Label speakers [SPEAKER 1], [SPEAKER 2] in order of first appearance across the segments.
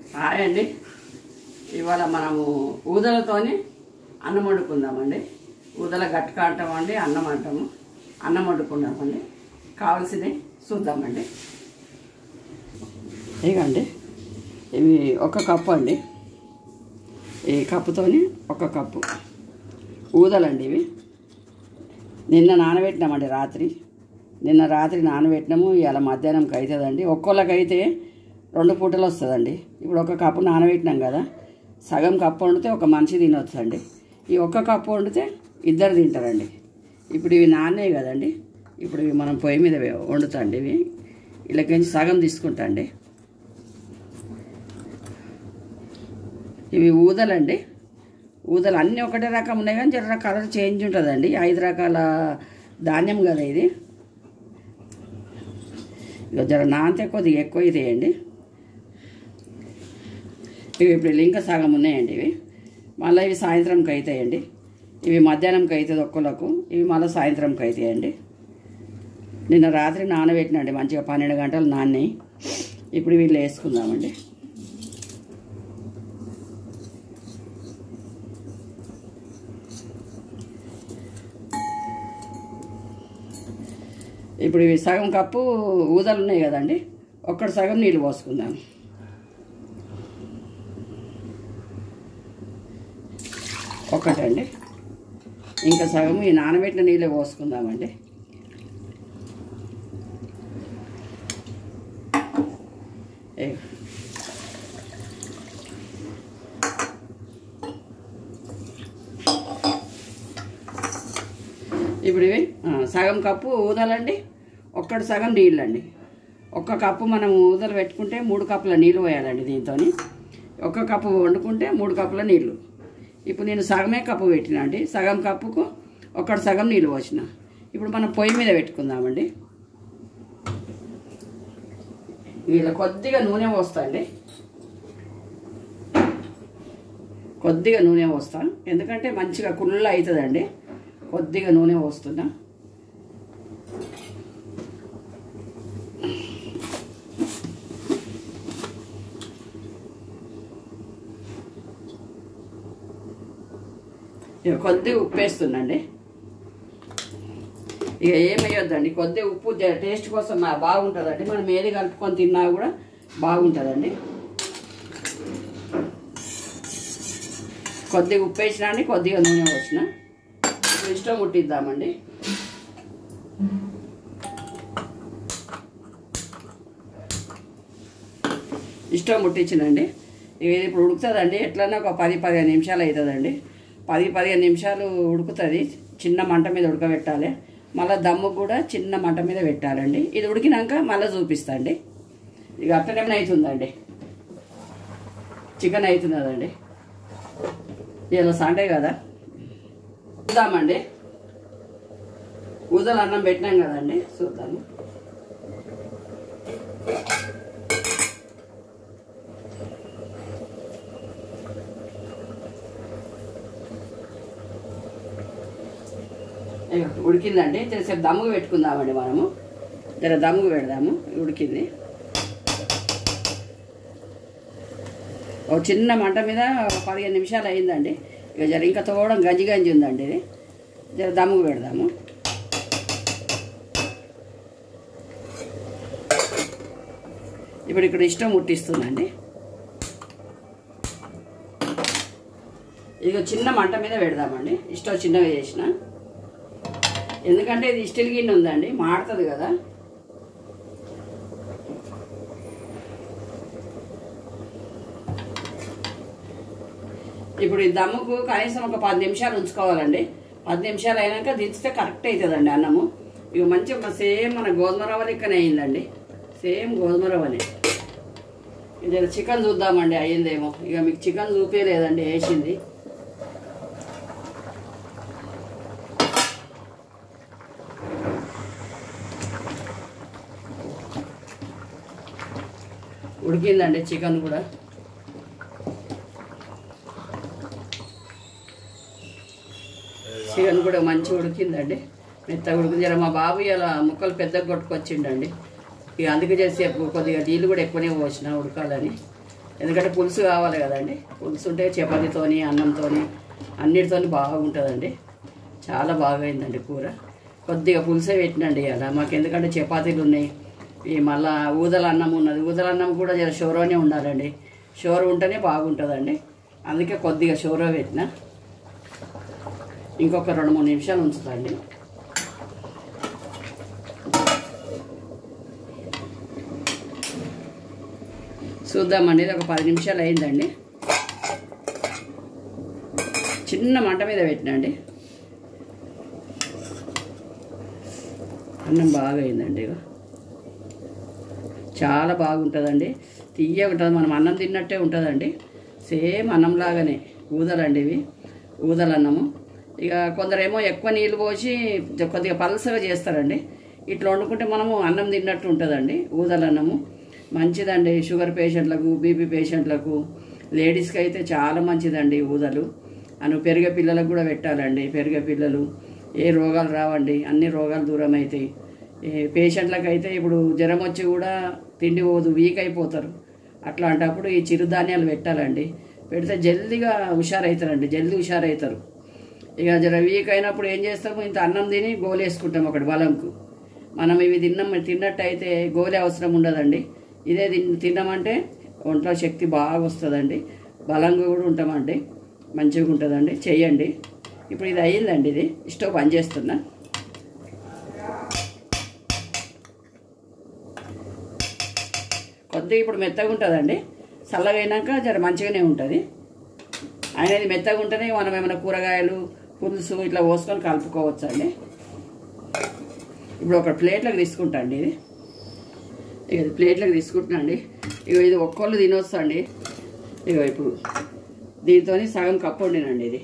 [SPEAKER 1] hi అండి ఇవాళ మనము ఊదలతోని అన్నం వండుకుందామండి ఊదల గట్క అంటామండి అన్నం అంటాము అన్నం వండుకుందామండి కావాల్సినవి చూద్దామండి ఇగండి ఇవి ఒక కప్పు అండి ఈ కప్పుతోని ఒక కప్పు ఊదలండి ఇవి నిన్న నానబెట్టినామండి రాత్రి నిన్న రాత్రి నానబెట్టినాము ఇవాళ మధ్యాహ్నంకి అవుతుందండి ఒక్కొక్కరికైతే రెండు పూటలు వస్తుందండి ఇప్పుడు ఒక కప్పు నానబెట్టినాం కదా సగం కప్పు వండితే ఒక మనిషి తినొచ్చండి ఈ ఒక్క కప్పు వండితే ఇద్దరు తింటారండి ఇప్పుడు ఇవి నానే కదండి ఇప్పుడు ఇవి మనం పొయ్యి మీద వండుతాండి ఇవి వీళ్ళకి సగం తీసుకుంటా అండి ఇవి ఊదలండి ఊదలు అన్నీ ఒకటే రకం ఉన్నాయి కానీ జర కలర్ చేంజ్ ఉంటుందండి ఐదు రకాల ధాన్యం కదా ఇది ఇక జర నాంతే కొద్దిగా ఎక్కువ ఇదేయండి ఇవి ఇప్పుడు ఇంకా సగం ఉన్నాయండి ఇవి మళ్ళీ ఇవి సాయంత్రంకి అవుతాయండి ఇవి మధ్యాహ్నంకి అవుతుంది ఒక్కలకు ఇవి మళ్ళీ సాయంత్రంకి అవుతాయండి నిన్న రాత్రి నానబెట్టినండి మంచిగా పన్నెండు గంటలు నాన్ని ఇప్పుడు వీళ్ళు వేసుకుందామండి ఇప్పుడు ఇవి సగం కప్పు ఊదలు ఉన్నాయి కదండి ఒక్కటి సగం నీళ్ళు పోసుకుందాం ఒక్కటండి ఇంకా సగం ఈ నానబెట్టిన నీళ్ళే పోసుకుందామండి ఏ ఇప్పుడు ఇవి ఆ, సగం కప్పు ఊదలండి ఒక్కటి సగం నీళ్ళండి ఒక్క కప్పు మనం ఊదలు పెట్టుకుంటే మూడు కప్పుల నీళ్ళు పోయాలండి దీంతో ఒక్క కప్పు వండుకుంటే మూడు కప్పుల నీళ్ళు ఇప్పుడు నేను సగమే కప్పు పెట్టినా అండి సగం కప్పుకు ఒక్కటి సగం నీళ్ళు పోసిన ఇప్పుడు మనం పొయ్యి మీద పెట్టుకుందామండి వీళ్ళ కొద్దిగా నూనె పోస్తా అండి కొద్దిగా నూనె పోస్తా ఎందుకంటే మంచిగా కుళ్ళ అవుతుందండి కొద్దిగా నూనె పోస్తున్నా ఇక కొద్దిగా ఉప్పు వేస్తుందండి ఇక ఏమయ్యొద్దండి కొద్దిగా ఉప్పు జ- టేస్ట్ కోసం మా- బాగుంటుందండి మనం ఏది కలుపుకొని తిన్నా కూడా బాగుంటుందండి కొద్దిగా ఉప్పు వేసినా అండి కొద్దిగా నూనె పోసిన ఇప్పుడు ఇష్టం ముట్టిద్దామండి ఇష్టం ముట్టించినండి ఇది ఇప్పుడు ఉడుకుతుందండి ఎట్లన్నా ఒక పది పదిహేను నిమిషాలు అవుతుందండి పది పదిహేను నిమిషాలు ఉడుకుతుంది చిన్న మంట మీద ఉడకబెట్టాలి మళ్ళీ దమ్ము కూడా చిన్న మంట మీద పెట్టాలండి ఇది ఉడికినాక మళ్ళీ చూపిస్తా అండి ఇక అట్లనే అవుతుందండి చికెన్ అవుతున్నదండి ఇలా సండే కదా చూద్దామండి ఊదలు అన్నం పెట్టినాం కదండి చూద్దాము ఇగో ఉడికిందండి సేపు దమ్ముకు పెట్టుకుందామండి మనము జర దమ్ముకు పెడదాము ఉడికింది ఓ చిన్న మంట మీద ఒక పదిహేను నిమిషాలు అయిందండి ఇక జర ఇంకా తోవడం గంజి గంజి ఉందండి ఇది జర దమ్ముకు పెడదాము ఇప్పుడు ఇక్కడ ఇష్టం ముట్టిస్తుందండి ఇక చిన్న మంట మీద పెడదామండి ఇష్టం చిన్నగా చేసిన ఎందుకంటే ఇది స్టీల్ గిన్నె ఉందండి మాడుతుంది కదా ఇప్పుడు ఈ దమ్ముకు కనీసం ఒక పది నిమిషాలు ఉంచుకోవాలండి పది నిమిషాలు అయినాక దించితే కరెక్ట్ అవుతుందండి అన్నము ఇక మంచిగా సేమ్ మన గోధుమ రవ్వ లెక్కనే అయిందండి సేమ్ గోధుమ రవ్వనే ఇది చికెన్ చూద్దామండి అయ్యిందేమో ఇక మీకు చికెన్ చూపించలేదండి వేసింది ఉడికిందండి చికెన్ కూడా చికెన్ కూడా మంచిగా ఉడికిందండి మెత్తగా ఉడికింది జర మా బాబు ఇలా ముక్కలు పెద్దగా కొట్టుకొచ్చిండండి ఇక అందుకే చేసి కొద్దిగా నీళ్ళు కూడా ఎక్కువనే పోసిన ఉడకాలని ఎందుకంటే పులుసు కావాలి కదండి పులుసు ఉంటే చపాతీతోని అన్నంతోని అన్నిటితోని బాగుంటుందండి చాలా బాగా అయిందండి కూర కొద్దిగా పులుసే పెట్టినండి అలా మాకు ఎందుకంటే చపాతీలు ఉన్నాయి ఈ మళ్ళా ఊదల అన్నం ఉన్నది ఊదల అన్నం కూడా జర షోరోనే ఉండాలండి షోర్ ఉంటేనే బాగుంటుందండి అందుకే కొద్దిగా షోరో పెట్టిన ఇంకొక రెండు మూడు నిమిషాలు ఉంచుతండి చూద్దామండి ఇది ఒక పది నిమిషాలు అయిందండి చిన్న మంట మీద పెట్టినండి అన్నం బాగా అయిందండి ఇక చాలా బాగుంటుందండి తీయ ఉంటుంది మనం అన్నం తిన్నట్టే ఉంటుందండి సేమ్ అన్నం లాగానే ఊదలండి ఇవి ఊదల అన్నము ఇక కొందరేమో ఎక్కువ నీళ్ళు పోసి కొద్దిగా పలసగా చేస్తారండి ఇట్లా వండుకుంటే మనము అన్నం తిన్నట్టు ఉంటుందండి ఊదల అన్నము మంచిదండి షుగర్ పేషెంట్లకు బీపీ పేషెంట్లకు లేడీస్కి అయితే చాలా మంచిదండి ఊదలు అను పెరిగే పిల్లలకు కూడా పెట్టాలండి పెరిగే పిల్లలు ఏ రోగాలు రావండి అన్ని రోగాలు దూరం అవుతాయి ఏ పేషెంట్లకు అయితే ఇప్పుడు జ్వరం వచ్చి కూడా తిండి పోదు వీక్ అయిపోతారు అట్లాంటప్పుడు ఈ చిరుధాన్యాలు పెట్టాలండి పెడితే జల్దిగా హుషారవుతారండి జల్దీ హుషారవుతారు ఇక జర వీక్ అయినప్పుడు ఏం చేస్తాము ఇంత అన్నం తిని గోలేసుకుంటాం ఒకటి బలంకు మనం ఇవి తిన్నాం తిన్నట్టయితే గోలే అవసరం ఉండదండి ఇదే తిన్ తిన్నామంటే ఒంట్లో శక్తి బాగా వస్తుందండి బలంగా కూడా ఉంటామండి మంచిగా ఉంటుందండి చెయ్యండి ఇప్పుడు ఇది అయ్యిందండి ఇది స్టవ్ బంద్ చేస్తున్నా కొద్దిగా ఇప్పుడు మెత్తగా ఉంటుందండి చల్లగా అయినాక జర మంచిగానే ఉంటుంది అనేది మెత్తగా ఉంటేనే మనం ఏమైనా కూరగాయలు పులుసు ఇట్లా పోసుకొని కలుపుకోవచ్చు అండి ఇప్పుడు ఒక ప్లేట్లకు తీసుకుంటా అండి ఇది ఇక ఇది ప్లేట్లకు తీసుకుంటున్నా అండి ఇక ఇది ఒక్కళ్ళు తినొచ్చు అండి ఇక ఇప్పుడు దీంతో సగం కప్పు వండినండి ఇది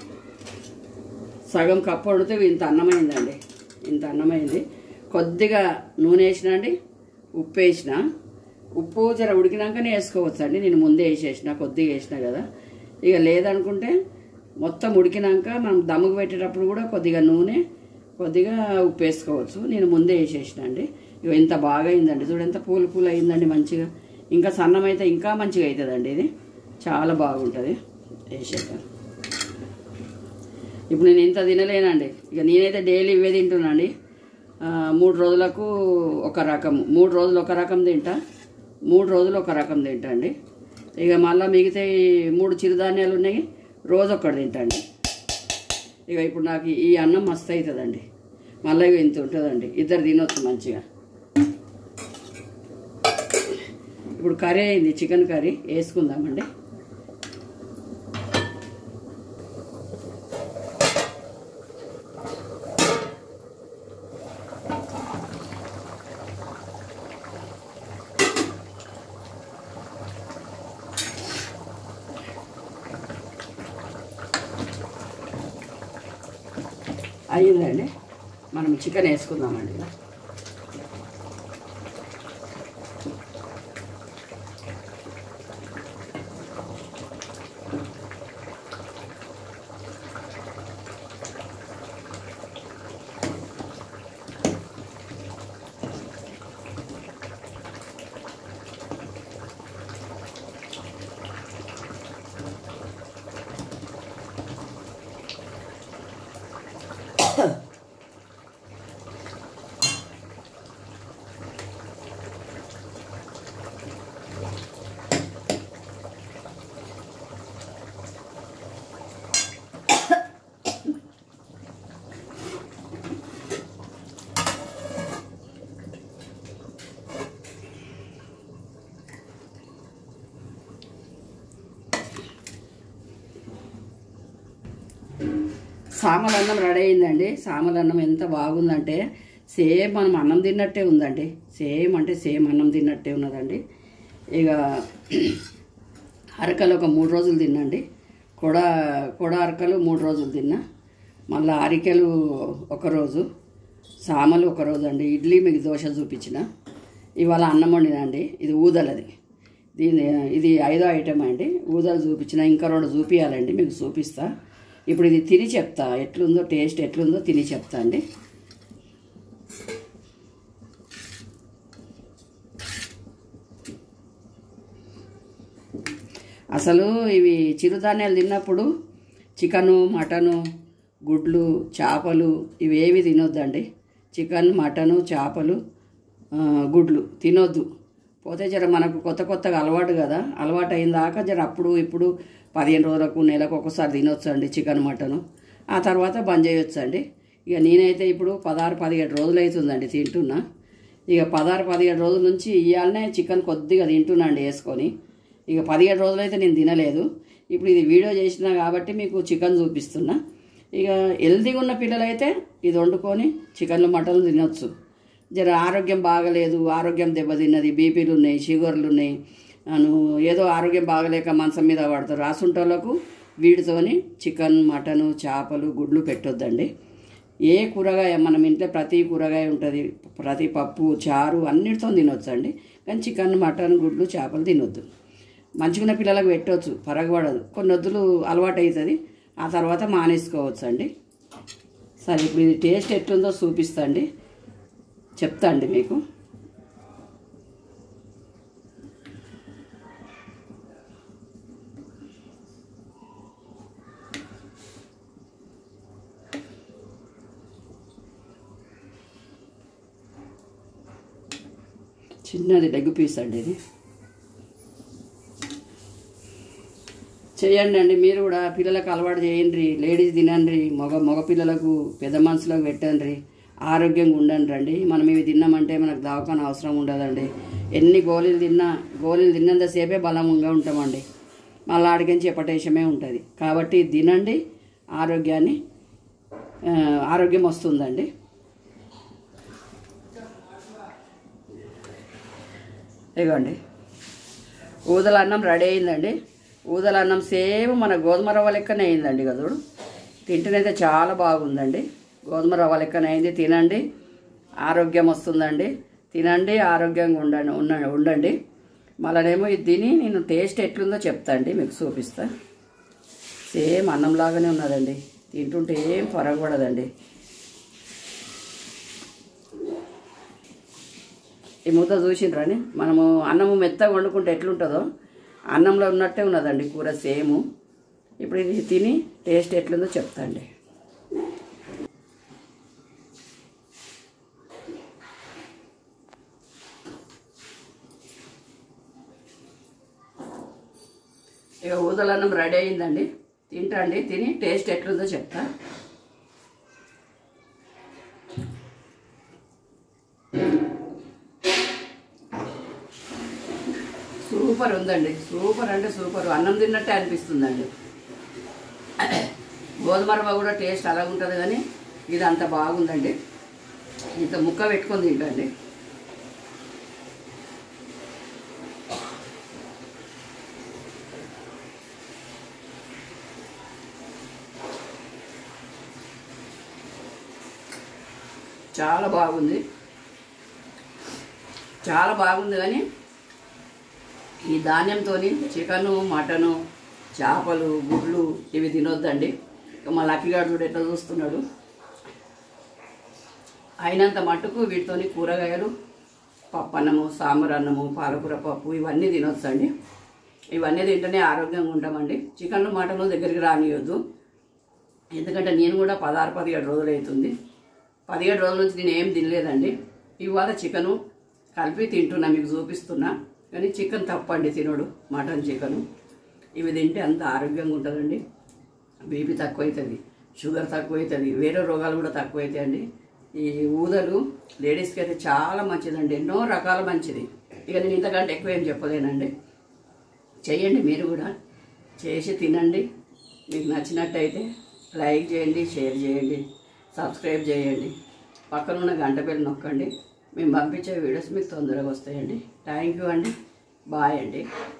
[SPEAKER 1] సగం కప్పు వండితే ఇంత అన్నమైందండి ఇంత అన్నమైంది కొద్దిగా నూనె వేసిన అండి ఉప్పు వేసిన ఉప్పు జర ఉడికినాకనే వేసుకోవచ్చు అండి నేను ముందే వేసేసిన కొద్దిగా వేసిన కదా ఇక లేదనుకుంటే మొత్తం ఉడికినాక మనం దమ్ముకు పెట్టేటప్పుడు కూడా కొద్దిగా నూనె కొద్దిగా ఉప్పు వేసుకోవచ్చు నేను ముందే వేసేసిన అండి ఇక ఇంత బాగా అయిందండి చూడు ఎంత పూలు పూలు అయిందండి మంచిగా ఇంకా సన్నం అయితే ఇంకా మంచిగా అవుతుందండి ఇది చాలా బాగుంటుంది వేసాక ఇప్పుడు నేను ఇంత తినలేనండి ఇక నేనైతే డైలీ ఇవే తింటున్నాండి ఆ, మూడు రోజులకు ఒక రకం మూడు రోజులు ఒక రకం తింటా మూడు రోజులు ఒక రకం తింటా అండి ఇక మళ్ళీ మిగతా ఈ మూడు చిరుధాన్యాలు ఉన్నాయి రోజు ఒక్కటి తింటా అండి ఇక ఇప్పుడు నాకు ఈ అన్నం మస్తు అవుతుందండి మళ్ళీ ఇక ఇంత ఉంటుందండి ఇద్దరు తినొచ్చు మంచిగా ఇప్పుడు కర్రీ అయింది చికెన్ కర్రీ వేసుకుందామండి అయ్యిందండి మనం చికెన్ వేసుకుందామండి ఇలా సామల అన్నం రెడీ అయిందండి సామల అన్నం ఎంత బాగుందంటే సేమ్ మనం అన్నం తిన్నట్టే ఉందండి సేమ్ అంటే సేమ్ అన్నం తిన్నట్టే ఉన్నదండి ఇక అరకలు ఒక మూడు రోజులు తిన్నండి కొడ కొడ అరకలు మూడు రోజులు తిన్నా మళ్ళీ అరికెలు ఒక రోజు సామలు ఒక రోజు అండి ఇడ్లీ మీకు దోశ చూపించిన ఇవాళ అన్నం వండినండి ఇది ఊదలది దీని ఇది ఐదో ఐటమ్ అండి ఊదలు చూపించిన ఇంకా రెండు చూపించాలండి మీకు చూపిస్తా ఇప్పుడు ఇది తిని చెప్తా ఎట్లుందో టేస్ట్ ఎట్లుందో తిని చెప్తా అండి అసలు ఇవి చిరుధాన్యాలు తిన్నప్పుడు చికెను మటను గుడ్లు చేపలు ఇవి ఏవి తినొద్దండి చికెన్ మటను చేపలు ఆ, గుడ్లు తినొద్దు పోతే జర మనకు కొత్త కొత్తగా అలవాటు కదా అలవాటు అయిన దాకా జర అప్పుడు ఇప్పుడు పదిహేను రోజులకు నెలకు ఒకసారి తినొచ్చు అండి చికెన్ మటను ఆ తర్వాత బంద్ చేయొచ్చు అండి ఇక నేనైతే ఇప్పుడు పదహారు పదిహేడు రోజులు అవుతుందండి తింటున్నా ఇక పదహారు పదిహేడు రోజుల నుంచి ఇవాళనే చికెన్ కొద్దిగా తింటున్నా అండి వేసుకొని ఇక పదిహేడు రోజులైతే నేను తినలేదు ఇప్పుడు ఇది వీడియో చేసినా కాబట్టి మీకు చికెన్ చూపిస్తున్నా ఇక హెల్తీగా ఉన్న పిల్లలైతే ఇది వండుకొని చికెన్లు మటన్లు తినొచ్చు జర ఆరోగ్యం బాగలేదు ఆరోగ్యం దెబ్బతిన్నది బీపీలు ఉన్నాయి షుగర్లు ఉన్నాయి అను ఏదో ఆరోగ్యం బాగలేక మంచం మీద పడతారు రాసుంటోళ్ళకు వీటితోని చికెన్ మటను చేపలు గుడ్లు పెట్టొద్దండి ఏ కూరగాయ మనం ఇంట్లో ప్రతి కూరగాయ ఉంటుంది ప్రతి పప్పు చారు అన్నిటితో తినొచ్చు అండి కానీ చికెన్ మటన్ గుడ్లు చేపలు తినొద్దు మంచిగున్న పిల్లలకు పెట్టవచ్చు పరగబడదు కొన్ని వద్దులు అలవాటు అవుతుంది ఆ తర్వాత మానేసుకోవచ్చు అండి సరే ఇప్పుడు ఇది టేస్ట్ ఎట్లుందో చూపిస్తా అండి చెప్తా అండి మీకు చిన్నది లెగ్ పీస్ అండి ఇది చేయండి అండి మీరు కూడా పిల్లలకు అలవాటు చేయండి లేడీస్ తినండి మగ మగ పిల్లలకు పెద్ద మనుషులకు పెట్టండి ఆరోగ్యంగా ఉండండి రండి మనం ఇవి తిన్నామంటే మనకు దవాఖాన అవసరం ఉండదండి ఎన్ని గోళీలు తిన్నా గోళీలు తిన్నంతసేపే బలంగా ఉంటామండి మళ్ళీ ఆడికించి ఎప్పటేషమే ఉంటుంది కాబట్టి ఇది తినండి ఆరోగ్యాన్ని ఆ, ఆరోగ్యం వస్తుందండి ఇగోండి ఊదల అన్నం రెడీ అయిందండి ఊదల అన్నం సేమ్ మన గోధుమ రవ్వ లెక్కనే అయిందండి కదుడు తింటేనైతే చాలా బాగుందండి గోధుమ రవ్వ లెక్కనే అయింది తినండి ఆరోగ్యం వస్తుందండి తినండి ఆరోగ్యంగా ఉండండి ఉన్న- ఉండండి మళ్ళనేమో ఇది తిని నేను టేస్ట్ ఎట్లుందో చెప్తా అండి మీకు చూపిస్తా సేమ్ అన్నంలాగానే ఉన్నదండి తింటుంటే ఏం పరగబడదండి ఈ ముద్ద చూసిండ్రని మనము అన్నము మెత్తగా వండుకుంటే ఎట్లుంటుందో అన్నంలో ఉన్నట్టే ఉన్నదండి కూర సేము ఇప్పుడు ఇది తిని టేస్ట్ ఎట్లుందో చెప్తాండి ఇక ఊదలన్నం రెడీ అయిందండి తింటండి తిని టేస్ట్ ఎట్లుందో చెప్తా సూపర్ ఉందండి సూపర్ అంటే సూపర్ అన్నం తిన్నట్టే అనిపిస్తుందండి గోధుమ రవ్వ కూడా టేస్ట్ అలాగ ఉంటుంది కానీ ఇది అంత బాగుందండి ఇంత ముక్క పెట్టుకొని తింటండి చాలా బాగుంది చాలా బాగుంది కానీ ఈ ధాన్యంతో చికెను మటను చేపలు గుడ్లు ఇవి తినొద్దండి ఇక మా లక్కీగాడు చూడు ఎట్లా చూస్తున్నాడు అయినంత మట్టుకు వీటితోని కూరగాయలు పప్పు అన్నము సాంబార్ అన్నము పాలకూర పప్పు ఇవన్నీ తినొచ్చండి ఇవన్నీ తింటేనే ఆరోగ్యంగా ఉంటామండి చికెన్లు మటన్లు దగ్గరికి రానియొద్దు ఎందుకంటే నేను కూడా పదహారు పదిహేడు రోజులు అవుతుంది పదిహేడు రోజుల నుంచి నేను ఏం తినలేదండి ఇవాళ చికెను కలిపి తింటున్నా మీకు చూపిస్తున్నా కానీ చికెన్ తప్పండి తినడు మటన్ చికెను ఇవి తింటే అంత ఆరోగ్యంగా ఉంటుందండి బీపీ తక్కువ అవుతుంది షుగర్ తక్కువ అవుతుంది వేరే రోగాలు కూడా తక్కువ అవుతాయండి ఈ ఊదలు లేడీస్కి అయితే చాలా మంచిదండి ఎన్నో రకాల మంచిది ఇక నేను ఇంతకంటే ఎక్కువ ఏం చెప్పలేనండి చేయండి మీరు కూడా చేసి తినండి మీకు నచ్చినట్టయితే లైక్ చేయండి షేర్ చేయండి సబ్స్క్రైబ్ చేయండి పక్కన ఉన్న గంట బెల్ నొక్కండి మేము పంపించే వీడియోస్ మీకు తొందరగా వస్తాయండి థ్యాంక్ యూ అండి బాయ్ అండి